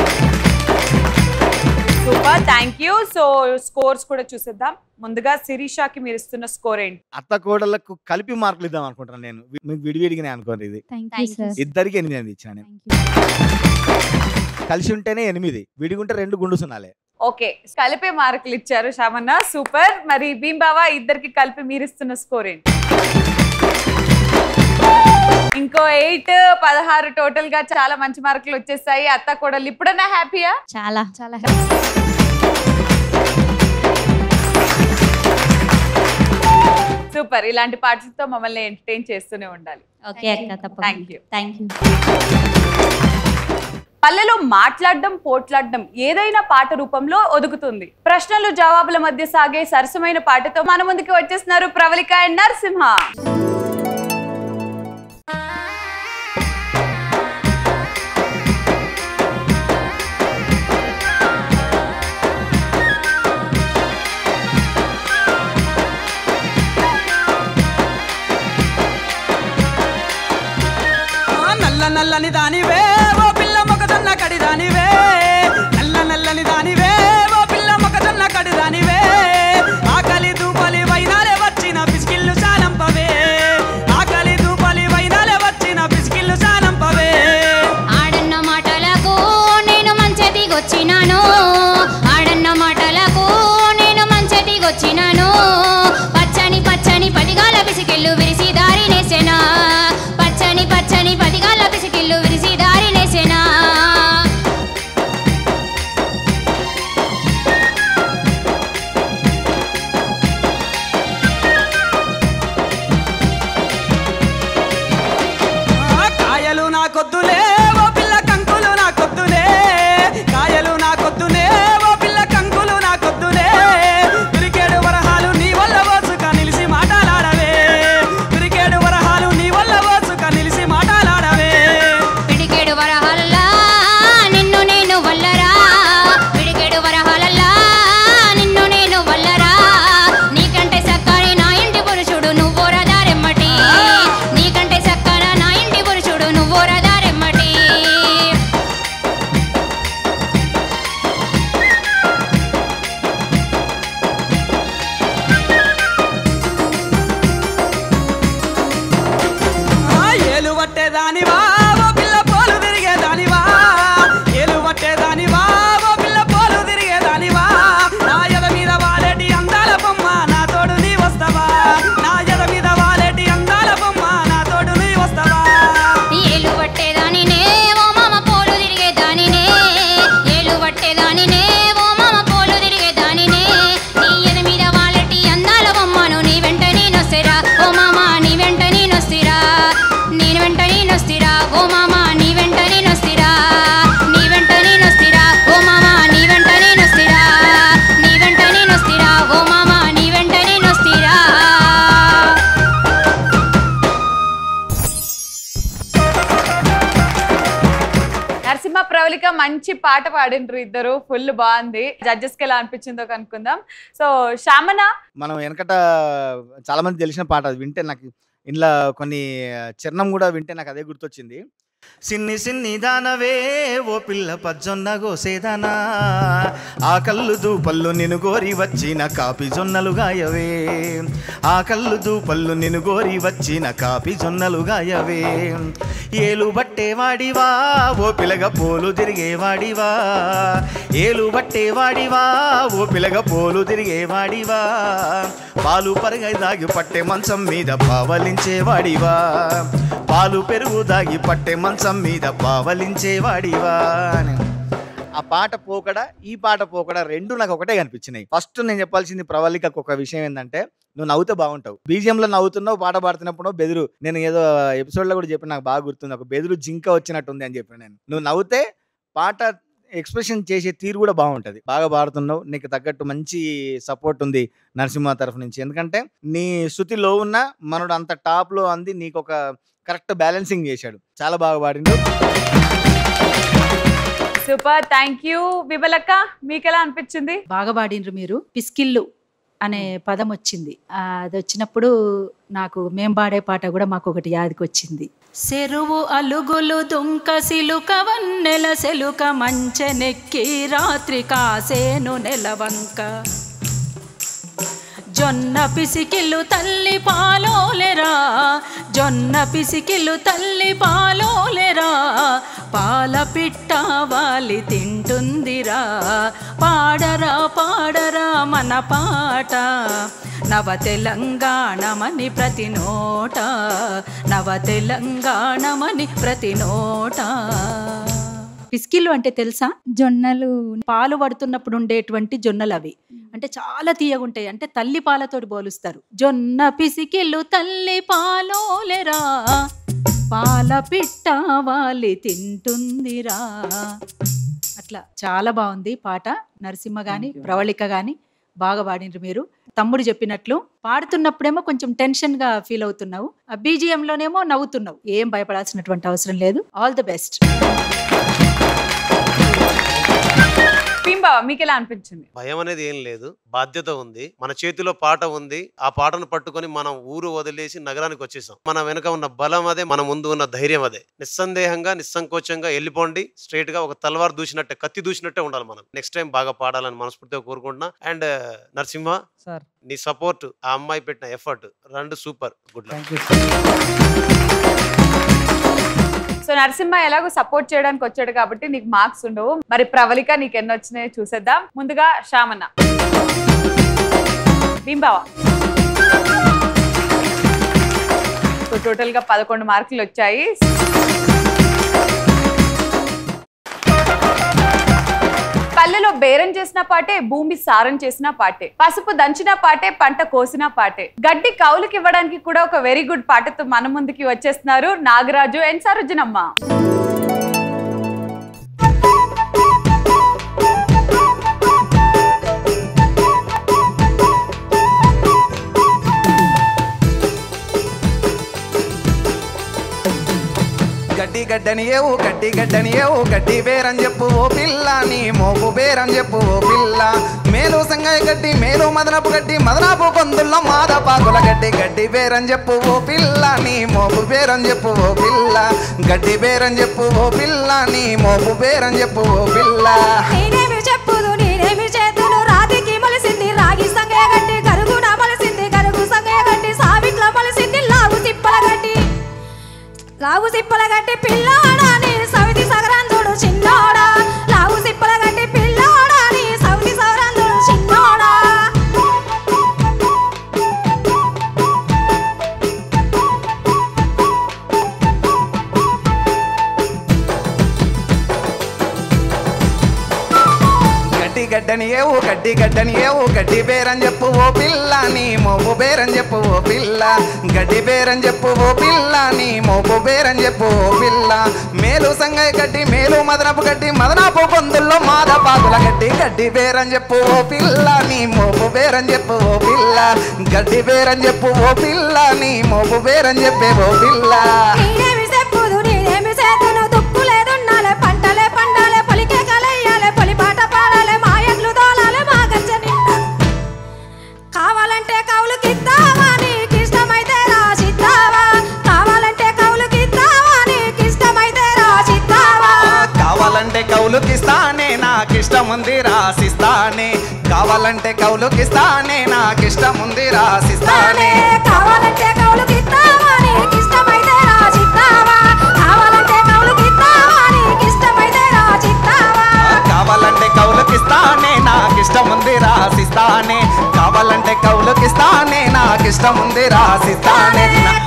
super thank you so scores కూడా చూసేద్దాం ముందుగా శిరీషాకి మీరు ఇస్తున్న స్కోర్ ఏంటి అత్త కోడళ్ళకు కలిపి మార్కులు ఇద్దాం అనుకుంటున్నాను నేను వి- మీకు విడివిడిగానే అనుకోండి ఇది thank you Thank you, sir ఇద్దరికి ఎనిమిది ఎనిమిది ఇచ్చిన నేను థ్యాంక్ యూ కలిసి ఉంటేనే ఎనిమిది విడిగుంటే రెండు గుండు సున్నాలే ఓకే కలిపే మార్కులు ఇచ్చారు శామన్న సూపర్ మరి భీంబావా ఇద్దరికి కలిపి మీరు ఇస్తున్న స్కోర్ ఏంటి ఇంకో ఎయిట్ పదహారు టోటల్ గా చాలా మంచి మార్కులు వచ్చేసాయి అత్త కోడలు ఇప్పుడన్నా హ్యాపీయా చాలా చాలా సూపర్ ఇలాంటి పాటలతో మమ్మల్ని ఎంటర్టైన్ చేస్తూనే ఉండాలి ఓకే అక్క Thank తప్పకుండా you. థ్యాంక్ యూ పల్లెలో మాట్లాడడం పోట్లాడడం ఏదైనా పాట రూపంలో ఒదుగుతుంది ప్రశ్నలు జవాబుల మధ్య సాగే సరసమైన పాటతో మన ముందుకు వచ్చేస్తున్నారు ప్రవళిక అండ్ నరసింహ ఆ నల్ల నల్లని దానివే ఓ పిల్ల మొక్కజొన్న కడి దానివే నల్ల నల్లని దానివే ఓ పిల్ల మొక్కజొన్న కడి దానివే ఆకలి దూపలి వైనాలే వచ్చిన పిసికిల్లు చాలంపవే ఆకలి దూపలి వైనాలే వచ్చిన పిసికిల్లు చాలంపవే ఆడన్న మాటలకు నేను మంచదిగొచ్చినాను ఆడన్న మాటలకు నేను మంచదిగొచ్చినాను పచ్చని పచ్చని పదిగాల పిసికిల్లు విరిసి దారి నేసెనా పచ్చని పచ్చని పదిగాల పిసికిల్లు విరిసి దారి నేసెనా ఆ కాయలు నాకొద్దులే ఓ పిల్ల కంకులు నాకొద్దులే కాయలు నాకొద్దులే ఓ పిల్ల కంకులు నాకొద్దులే క్రికెట్ వరహాలు నీ వల్ల వసుక నిలిసి మాటలాడవే క్రికెట్ వరహాలు నీ వల్ల వసుక నిలిసి మాటలాడవే పిడికెడు వరహాలల్లా నిన్ను నేను వల్లరా పిడికెడు వరహాలల్లా నిన్ను నేను వల్లరా నీకంటే సక్కని నా ఇంటి పురుషుడు నువ్వు రదారెమ్మటి నీకంటే సక్కన నా ఇంటి పురుషుడు నువ్వు రదారెమ్మటి ఆ ఏలు పట్టేదానివా ఓ పిల్ల పోలు తిరిగేదానివా ఏలు పట్టేదానివా ఓ పిల్ల పోలు తిరిగేదానివా వెంట నేనొస్తిరా ఓ మామ నీ వెంట నేనొస్తిరా నీ వెంట నేనొస్తిరా ఓ మామ నీ వెంట నేనొస్తిరా నీ వెంట నేనొస్తిరా ఓ మామ నీ వెంట నేనొస్తిరా నరసింహ ప్రవళిక మంచి పాట పాడిండ్రు ఇద్దరు ఫుల్ బాగుంది జడ్జెస్ కి ఎలా అనిపించిందో కనుక్కుందాం సో శ్యామన మనం వెనకట చాలా మంది తెలిసిన పాట అది వింటే నాకు ఇంట్లో కొన్ని చిరణం కూడా వింటే నాకు అదే గుర్తొచ్చింది సిన్ని సిన్ని దానవే ఓ పిల్ల పజ్జొన్న గోసేదానా ఆ కళ్ళు దూపళ్ళు నిన్ను గోరి వచ్చిన కాపి జొన్నలు గాయవే ఆ కళ్ళు దూపళ్ళు నిన్ను గోరి వచ్చిన కాపి జొన్నలు గాయవే ఏలు బట్టేవాడివా ఓ పిలగ పోలు తిరిగేవాడివా ఏలు బట్టేవాడివా ఓ పిలగ పోలు తిరిగేవాడివా పాలు పరగై దాగి పట్టే మంచం మీద పావలించేవాడివా పాలు పెరుగు దాగి పట్టే మంచం మీద పావలించేవాడివా అని ఆ పాట పోకడ ఈ పాట పోకడ రెండు నాకు ఒకటే కనిపించినాయి ఫస్ట్ నేను చెప్పాల్సింది ప్రవళికకు ఒక విషయం ఏంటంటే నువ్వు నవ్వుతే బాగుంటావు BGM లో నవ్వుతున్నావు పాట పాడుతున్నప్పుడు బెదురు నేను ఏదో ఎపిసోడ్ లో కూడా చెప్పిన నాకు బాగా గుర్తుంది ఒక బెదురు జింక వచ్చినట్టుంది అని చెప్పిన నేను నువ్వు నవ్వుతే పాట ఎక్స్ప్రెషన్ చేసే తీరు కూడా బాగుంటది బాగా పాడుతున్నావు నీకు తగ్గట్టు మంచి సపోర్ట్ ఉంది నరసింహ తరఫు నుంచి ఎందుకంటే నీ శృతిలో ఉన్న మనడు అంత టాప్ లో అంది నీకు ఒక కరెక్ట్ బ్యాలెన్సింగ్ చేశాడు చాలా బాగా పాడిండు సూపర్ థ్యాంక్ యూ విమలక్క మీకు ఎలా అనిపించింది బాగా పాడిండ్రు మీరు పిస్కిల్లు అనే పదం వచ్చింది ఆ, అది వచ్చినప్పుడు నాకు మేం పాడే పాట కూడా మాకు ఒకటి యాదికి వచ్చింది చెరువు అలుగులు దుంక సిలుక వన్నెల సెలుక మంచెనెక్కి రాత్రి కాసేను నెలవంక జొన్న పిసికిల్లు తల్లి పాలోలెరా జొన్న పిసికిల్లు తల్లి పాలోలెరా పాల పిట్ట వాలి తింటుందిరా పాడరా పాడరా మన పాట నవ తెలంగాణమని ప్రతి నోట నవ తెలంగాణమని ప్రతి నోట పిసికిళ్ళు అంటే తెలుసా జొన్నలు పాలు పడుతున్నప్పుడు ఉండేటువంటి జొన్నలు అవి అంటే చాలా తీయగుంటాయి అంటే తల్లి పాలతోటి పోలుస్తారు జొన్న పిసికిళ్ళు తల్లి పాలోలెరా పాల పిట్ట వాలి తింటుందిరా అట్లా చాలా బాగుంది పాట నరసింహ గాని ప్రవళిక గాని బాగా పాడినరు మీరు తమ్ముడు చెప్పినట్లు పాడుతున్నప్పుడేమో కొంచెం టెన్షన్ గా ఫీల్ అవుతున్నావు ఆ BGM లోనేమో నవ్వుతున్నావు ఏం భయపడాల్సినటువంటి అవసరం లేదు ఆల్ ది బెస్ట్ పింబావ మీకు ఎలా అనిపించింది భయం అనేది ఏం లేదు బాధ్యత ఉంది మన చేతిలో పాట ఉంది ఆ పాటను పట్టుకొని మనం ఊరు వదిలేసి నగరానికి వచ్చేసాం మన వెనుక ఉన్న బలం అదే మన ముందు ఉన్న ధైర్యం అదే నిస్సందేహంగా నిస్సంకోచంగా వెళ్ళిపోండి స్ట్రైట్ గా ఒక తలవారు దూసినట్టే కత్తి దూసినట్టే ఉండాలి మనం నెక్స్ట్ టైం బాగా పాడాలని మనస్ఫూర్తిగా కోరుకుంటున్నా అండ్ నరసింహ సార్ నీ సపోర్ట్ ఆ అమ్మాయి పెట్టిన ఎఫర్ట్ రెండు super good luck so Narasimha ఎలాగో సపోర్ట్ చేయడానికి వచ్చాడు కాబట్టి నీకు మార్క్స్ ఉండవు మరి ప్రవళిక నీకు ఎన్ని వచ్చినాయో చూసేద్దాం ముందుగా శ్యామన్న బింబావ సో టోటల్ గా పదకొండు మార్కులు వచ్చాయి పల్లెలో బేరం చేసిన పాటే భూమి సారం చేసిన పాటే పసుపు దంచిన పాటే పంట కోసిన పాటే గడ్డి కౌలుకి ఇవ్వడానికి కూడా ఒక వెరీ గుడ్ పాటతో మన ముందుకి వచ్చేస్తున్నారు నాగరాజు అండ్ సరోజనమ్మ గడ్డి గడ్డని ఏవు గడ్డి గడ్డని ఏవు గడ్డి బేరని చెప్పు ఓ పిల్ల నీ మోపు బేరని చెప్పు ఓ పిల్ల మేలు సంగయ్య గడ్డి మేలు మదనపు గడ్డి మదనపు కొందుల్లో మాదపాకుల గడ్డి గడ్డి బేరని చెప్పు ఓ పిల్ల నీ మోపు బేరని చెప్పు ఓ పిల్ల గడ్డి బేరని చెప్పు ఓ పిల్ల నీ మోపు బేరని చెప్పు ఓ పిల్ల నేనేమి చెప్పుదు నేనేమి చేతును రాతికి మలిసింది రాగి సంగే గడ్డి కరుగున మలిసింది కరుగు సంగే గడ్డి సావిట్ల మలిసింది లాగు తిప్పల గడ్డి లాగు తిప్పల గడ్డి పిల్లోడా నీ సవితి సగరందుడు చిన్నోడా లాగు తిప్పల గడ్డి పిల్లోడా నీ సవితి సగరందుడు చిన్నోడా గడ్డి గడ్డని ఏవు గడ్డి గడ్డని ఏవు గడ్డి బేరని చెప్పు ఓ పిల్ల నీ మోపు బేరని చెప్పు ఓ పిల్ల గడ్డి బేరని చెప్పు ఓ పిల్ల నీ మోపు బేరని చెప్పు ఓ పిల్ల మేలు సంగయ్య గడ్డి మేలు మదనపు గడ్డి మదనపు పొందుల్లో మాదపాకుల గడ్డి గడ్డి బేరని చెప్పు ఓ పిల్ల నీ మోపు బేరని చెప్పు ఓ పిల్ల గడ్డి బేరని చెప్పు ఓ పిల్ల నీ మోపు బేరని చెప్పే ఓ పిల్ల నేనేమి చెప్పుదు నేనేమి చేతును దుక్కులేదున్నాలే పంటలే పండాలే పొలికే కలయ్యాలే పొలి పాట పాడాలే మా ఎడ్లు దోలాలే మా గచ్చని కావాలంటే కౌలుకి ఇద్దావా నీకు ఇష్టమైతే రాసిద్దావా కావాలంటే కౌలుకి ఇద్దావా నీకు ఇష్టమైతే రాసిద్దావా కావాలంటే కౌలుకిస్తానే నాకిష్టం ఉంది రాసిస్తానే కావాలంటే కౌలుకిస్తానే నాకిష్టం ఉంది రాసిస్తానే కావాలంటే కౌలుకి ఇద్దావా నీకు ఇష్టమైతే రాసిద్దావా కావాలంటే కౌలుకి ఇద్దావా నీకు ఇష్టమైతే రాసిద్దావా కావాలంటే కౌలుకిస్తానే నాకిష్టం ఉంది రాసిస్తానే కావాలంటే కౌలుకిస్తానే నాకిష్టం ఉంది రాసిస్తానే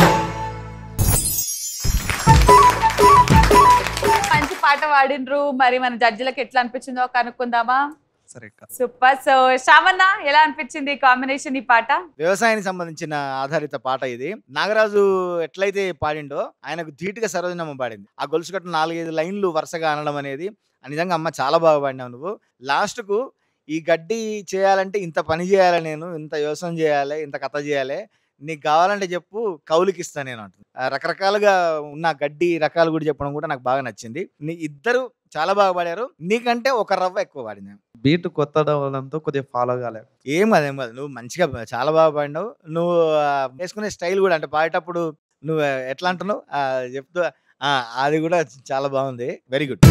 మంచి పాట పాడిండ్రు మరి మన జడ్జిలకు ఎట్లా అనిపించిందో కనుక్కుందామా సరే సూపర్ సో శ్రావణ ఎలా అనిపించింది ఈ కాంబినేషన్ ఈ పాట వ్యవసాయానికి సంబంధించిన ఆధారిత పాట ఇది నాగరాజు ఎట్లయితే పాడిండో ఆయనకు ధీటుగా సరోజనమ్మ పాడింది ఆ గొలుసు కట్టిన నాలుగైదు లైన్లు వరుసగా అనడం అనేది ఆ నిజంగా అమ్మ చాలా బాగా పాడినావు నువ్వు లాస్ట్కు ఈ గడ్డి చేయాలంటే ఇంత పని చేయాలి నేను ఇంత వ్యవసాయం చేయాలి ఇంత కథ చేయాలి నీకు కావాలంటే చెప్పు కౌలుకి ఇస్తాను నేను అంటుంది ఆ రకరకాలుగా ఉన్న గడ్డి రకాలు కూడా చెప్పడం కూడా నాకు బాగా నచ్చింది నీ ఇద్దరు చాలా బాగా పాడారు నీకంటే ఒక రవ్వ ఎక్కువ పాడింది బీట్ కొత్త అవడంతో కొద్దిగా ఫాలో కాలేదు ఏం కాదు ఏం కాదు నువ్వు మంచిగా చాలా బాగా పాడినావు నువ్వు ఆ, వేసుకునే స్టైల్ కూడా అంటే పాడేటప్పుడు నువ్వు ఎట్లా అంటున్నావు ఆ, చెప్తూ ఆ, అది కూడా చాలా బాగుంది వెరీ గుడ్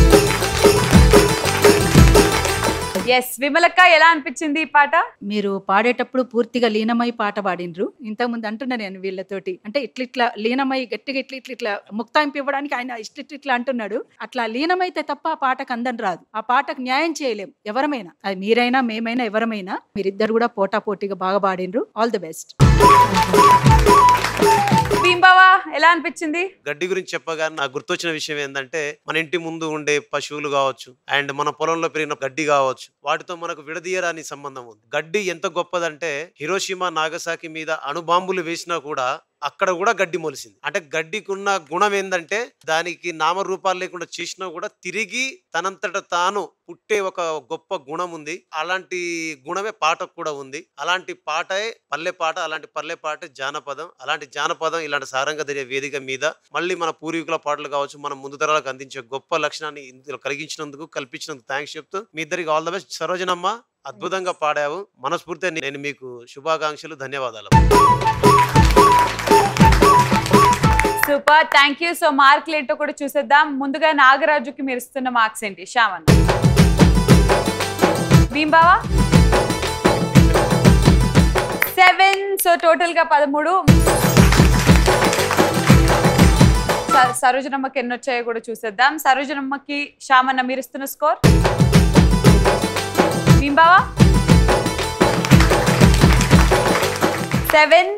ఎస్ విమలక్క ఎలా అనిపించింది ఈ పాట మీరు పాడేటప్పుడు పూర్తిగా లీనమై పాట పాడిండ్రు ఇంతకుముందు అంటున్నా నేను వీళ్ళతోటి అంటే ఇట్లా ఇట్లా లీనమై గట్టిగా ఇట్లా ఇట్లా ఇట్లా ముక్తాయింపు ఇవ్వడానికి ఆయన ఇట్లా ఇట్లా ఇట్లా అంటున్నాడు అట్లా లీనమైతే తప్ప ఆ పాటకు అందం రాదు ఆ పాటకు న్యాయం చేయలేం ఎవరమైనా అది మీరైనా మేమైనా ఎవరమైనా మీరిద్దరు కూడా పోటా పోటీగా బాగా పాడిండ్రు ఆల్ ది బెస్ట్ భీంబావా ఎలా అనిపించింది గడ్డి గురించి చెప్పగానే నాకు గుర్తొచ్చిన విషయం ఏంటంటే మన ఇంటి ముందు ఉండే పశువులు కావచ్చు అండ్ మన పొలంలో పెరిగిన గడ్డి కావచ్చు వాటితో మనకు విడదీయరాని సంబంధం ఉంది గడ్డి ఎంత గొప్పదంటే హిరోషిమా నాగసాకి మీద అణుబాంబులు వేసినా కూడా అక్కడ కూడా గడ్డి మొలిసింది అంటే గడ్డికి ఉన్న గుణం ఏంటంటే దానికి నామరూపాలు లేకుండా చేసినా కూడా తిరిగి తనంతట తాను పుట్టే ఒక గొప్ప గుణం ఉంది అలాంటి గుణమే పాటకు కూడా ఉంది అలాంటి పాటే పల్లె పాట అలాంటి పల్లె పాట జానపదం అలాంటి జానపదం ఇలాంటి సారంగ దర్య వేదిక మీద మళ్ళీ మన పూర్వీకుల పాటలు కావచ్చు మన ముందు తరాలకు అందించే గొప్ప లక్షణాన్ని ఇందులో కలిగించినందుకు కల్పించినందుకు థ్యాంక్స్ చెప్తూ మీ ఇద్దరికి ఆల్ ద బెస్ట్ సరోజనమ్మ అద్భుతంగా పాడావు మనస్ఫూర్తిగా నేను మీకు శుభాకాంక్షలు ధన్యవాదాలు super thank you so mark లేటో కూడా చూసేద్దాం ముందుగా నాగరాజుకి మీరు ఇస్తున్న మార్క్స్ ఏంటి Shyaman Bheembava seven so total గా పదమూడు స- సరోజనమ్మకి ఎన్ని వచ్చాయో కూడా చూసేద్దాం సరోజనమ్మకి శ్యామన్న మీరు ఇస్తున్న score Bheembava seven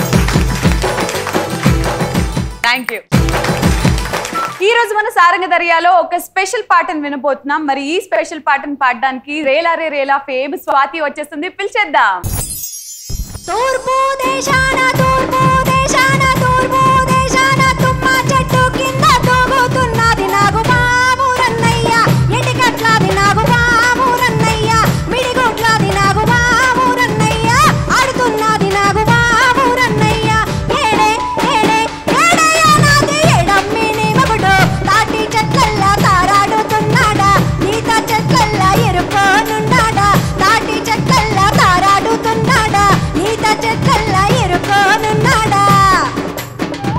thank you ఈ రోజు మన సారంగ దర్యాలో ఒక స్పెషల్ పాటను వినబోతున్నాం మరి ఈ స్పెషల్ పాటను పాడడానికి రేలా రే రేలా ఫేమ్ స్వాతి వచ్చేస్తుంది పిలిచేద్దాం తూర్పు దేశాన తూర్పు దేశాన తూర్పు దేశాన తుమ్మ చెట్టు కింద తూగుతున్నది నాగు బాబు రన్నయ్య ఎండికట్లాది నాగు బాబు రన్నయ్య మిడిగుట్లాది నాగు బాబు రన్నయ్య ఆడుతున్నది నాగు బాబు రన్నయ్య ఏడే ఏడే ఏడయ్య నాది ఎడమ్మిని మగుడు తాటి చెట్లల్లా తారాడుతున్నాడా ఈత చెట్లల్లా ఎరుకోనున్నాడా తాటి చెట్లల్లా తారాడుతున్నాడా ఈత చెట్లల్లా ఎరుకోనున్నాడా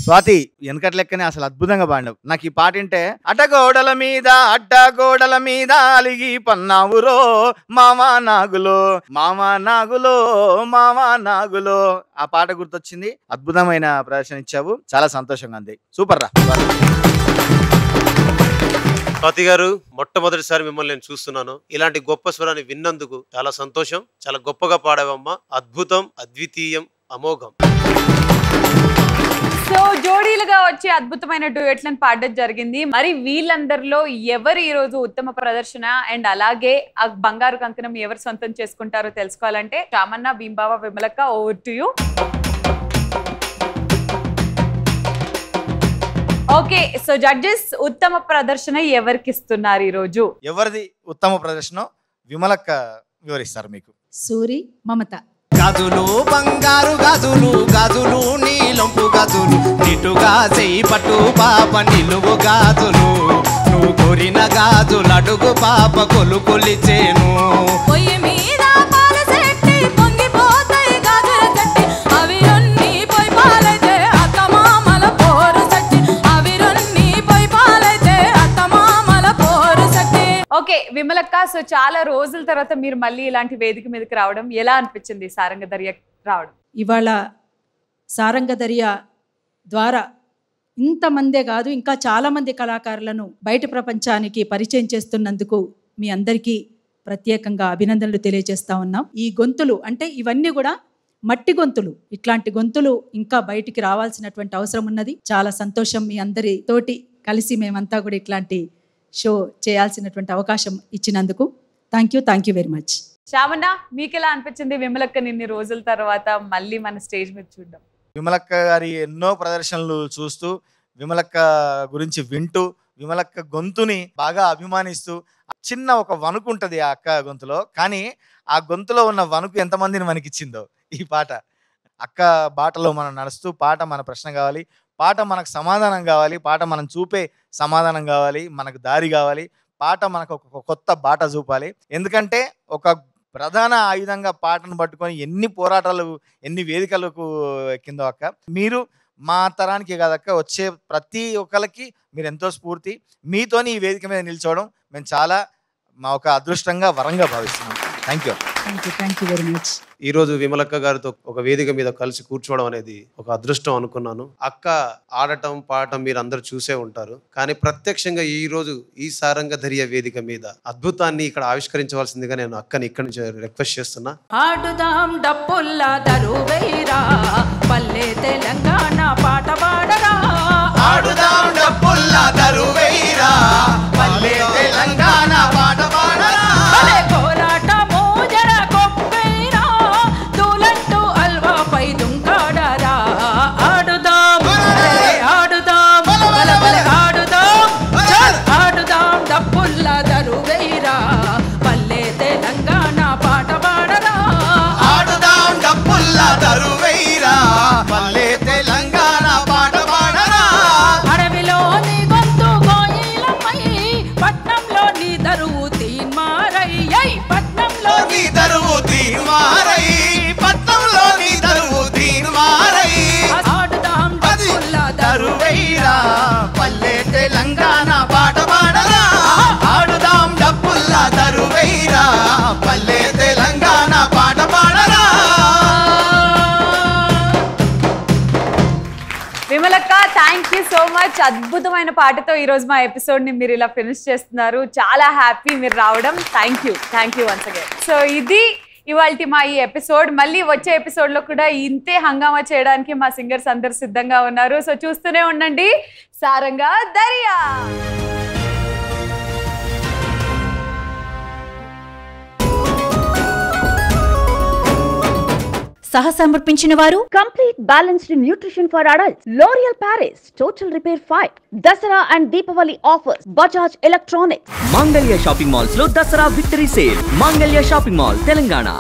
స్వాతి వెనకటి లెక్కనే అసలు అద్భుతంగా పాడినావు నాకు ఈ పాట వింటే అడ్డగోడల మీద అడ్డగోడల మీద అలిగి పన్నావురో మామా నాగులో మామా నాగులో మామా నాగులో ఆ పాట గుర్తొచ్చింది అద్భుతమైన ప్రదర్శన ఇచ్చావు చాలా సంతోషంగా ఉంది సూపర్ రా స్వాతి గారు మొట్టమొదటిసారి మిమ్మల్ని నేను చూస్తున్నాను ఇలాంటి గొప్ప స్వరాన్ని విన్నందుకు చాలా సంతోషం చాలా గొప్పగా పాడావమ్మా అద్భుతం అద్వితీయం అమోఘం సో జోడీలుగా వచ్చి అద్భుతమైన డ్యూయట్లను పాడడం జరిగింది మరి వీళ్ళందరిలో ఎవరు ఈ రోజు ఉత్తమ ప్రదర్శన అండ్ అలాగే ఆ బంగారు కంకణం ఎవరు సొంతం చేసుకుంటారో తెలుసుకోవాలంటే Ramanna Bheembava Vimalakka over to you okay so judges ఉత్తమ ప్రదర్శన ఎవరికి ఇస్తున్నారు ఈ రోజు ఎవరిది ఉత్తమ ప్రదర్శన విమలక్క వివరిస్తారు మీకు సూరి మమత గాజులు బంగారు గాజులు గాజులు నీలంపు గాజులు నిటుగా చెయ్యి పట్టు పాప నిలువు గాజులు నువ్వు కోరిన గాజులు అడుగు పాప కొలు కొలిచేను పొయ్యి మీద పాల చెట్టి పొంగిపోతాయి గాజుల చెట్టి అవి రొన్ని పొయ్యి పాలైతే అత్త మామల పోరు చెట్టి అవి రొన్ని పొయ్యి పాలైతే అత్త మామల పోరు చెట్టి ఓకే విమలక్క సో చాలా రోజుల తర్వాత మీరు మళ్ళీ ఇలాంటి వేదిక మీదకి రావడం ఎలా అనిపించింది సారంగ దర్య రావడం ఇవాళ సారంగదర్య ద్వారా ఇంతమందే కాదు ఇంకా చాలామంది కళాకారులను బయట ప్రపంచానికి పరిచయం చేస్తున్నందుకు మీ అందరికీ ప్రత్యేకంగా అభినందనలు తెలియజేస్తా ఉన్నాం ఈ గొంతులు అంటే ఇవన్నీ కూడా మట్టి గొంతులు ఇట్లాంటి గొంతులు ఇంకా బయటికి రావాల్సినటువంటి అవసరం ఉన్నది చాలా సంతోషం మీ అందరి తోటి కలిసి మేమంతా కూడా ఇట్లాంటి షో చేయాల్సినటువంటి అవకాశం ఇచ్చినందుకు thank you thank you very much Shyamanna మీకు ఎలా అనిపించింది విమలక్క నిన్ని రోజుల తర్వాత మళ్ళీ మన స్టేజ్ మీద చూడడం విమలక్క గారి ఎన్నో ప్రదర్శనలు చూస్తూ విమలక్క గురించి వింటూ విమలక్క గొంతుని బాగా అభిమానిస్తూ చిన్న ఒక వణుకు ఉంటుంది ఆ అక్క గొంతులో కానీ ఆ గొంతులో ఉన్న వణుకు ఎంతమందిని మనకిచ్చిందో ఈ పాట అక్క బాటలో మనం నడుస్తూ పాట మన ప్రశ్న కావాలి పాట మనకు సమాధానం కావాలి పాట మనం చూపే సమాధానం కావాలి మనకు దారి కావాలి పాట మనకు ఒక కొత్త బాట చూపాలి ఎందుకంటే ఒక ప్రధాన ఆయుధంగా పాటను పట్టుకొని ఎన్ని పోరాటాలు ఎన్ని వేదికలకు కింద అక్క మీరు మా తరానికి కాదక్క వచ్చే ప్రతి ఒక్కరికి మీరు ఎంతో స్ఫూర్తి మీతోని ఈ వేదిక మీద నిల్చోవడం మేము చాలా మా ఒక అదృష్టంగా వరంగా భావిస్తున్నాం thank you thank you thank you very much ఈ రోజు విమలక్క గారితో ఒక వేదిక మీద కలిసి కూర్చోవడం అనేది ఒక అదృష్టం అనుకున్నాను అక్క ఆడటం పాడటం మీరు అందరు చూసే ఉంటారు కానీ ప్రత్యక్షంగా ఈ రోజు ఈ సారంగ ధర్య వేదిక మీద అద్భుతాన్ని ఇక్కడ ఆవిష్కరించవలసిందిగా నేను అక్కని ఇక్కడి నుంచి రిక్వెస్ట్ చేస్తున్నా ఆడుదాం డప్పుల్లా దరువేరా పల్లె తెలంగాణ పాట పాడరా ఆడుదాం డప్పుల్లా దరువేరా పల్లె తెలంగాణ పాట పాడరా భలే కోలాట మోజర కొప్పైరా దూలంటూ అల్వాపై దుంకాడరా ఆడుదాం భలే ఆడుదాం బల బల ఆడుదాం చల్ ఆడుదాం డప్పుల్లా దరువేరా పల్లె తెలంగాణ పాట పాడరా ఆడుదాం డప్పుల్లా దరువేరా పల్లె తెలంగాణ పాట పాడరా అడవిలో నీ గొంతు గోయిలమై పట్నంలో నీ దరువు తీన్మారై పట్నంలో నీ దరువు తీర్మారై పట్నంలో నీ దరువు తీర్మారై ఆడుదాం డప్పుల్లా దరువేరా పల్లె తెలంగాణ పాట పాడరా ఆడుదాం డప్పుల్లా దరువేరా పల్లె తెలంగాణ పాట పాడరా Vimalakka thank you so much అద్భుతమైన పాటతో ఈ రోజు మా ఎపిసోడ్ ని మీరు ఇలా ఫినిష్ చేస్తున్నారు చాలా హ్యాపీ మీరు రావడం thank you thank you once again so ఇది ఇవాళ మా ఈ ఎపిసోడ్ మళ్ళీ వచ్చే ఎపిసోడ్ లో కూడా ఇంతే హంగామా చేయడానికి మా సింగర్స్ అందరు సిద్ధంగా ఉన్నారు సో చూస్తూనే ఉండండి సారంగా దరియా సహ సమర్పించిన వారు complete balanced nutrition for adults L'Oreal Paris total repair five Dasara and Deepavali offers Bajaj electronics Mangalya shopping malls లో Dasara victory sale Mangalya shopping mall Telangana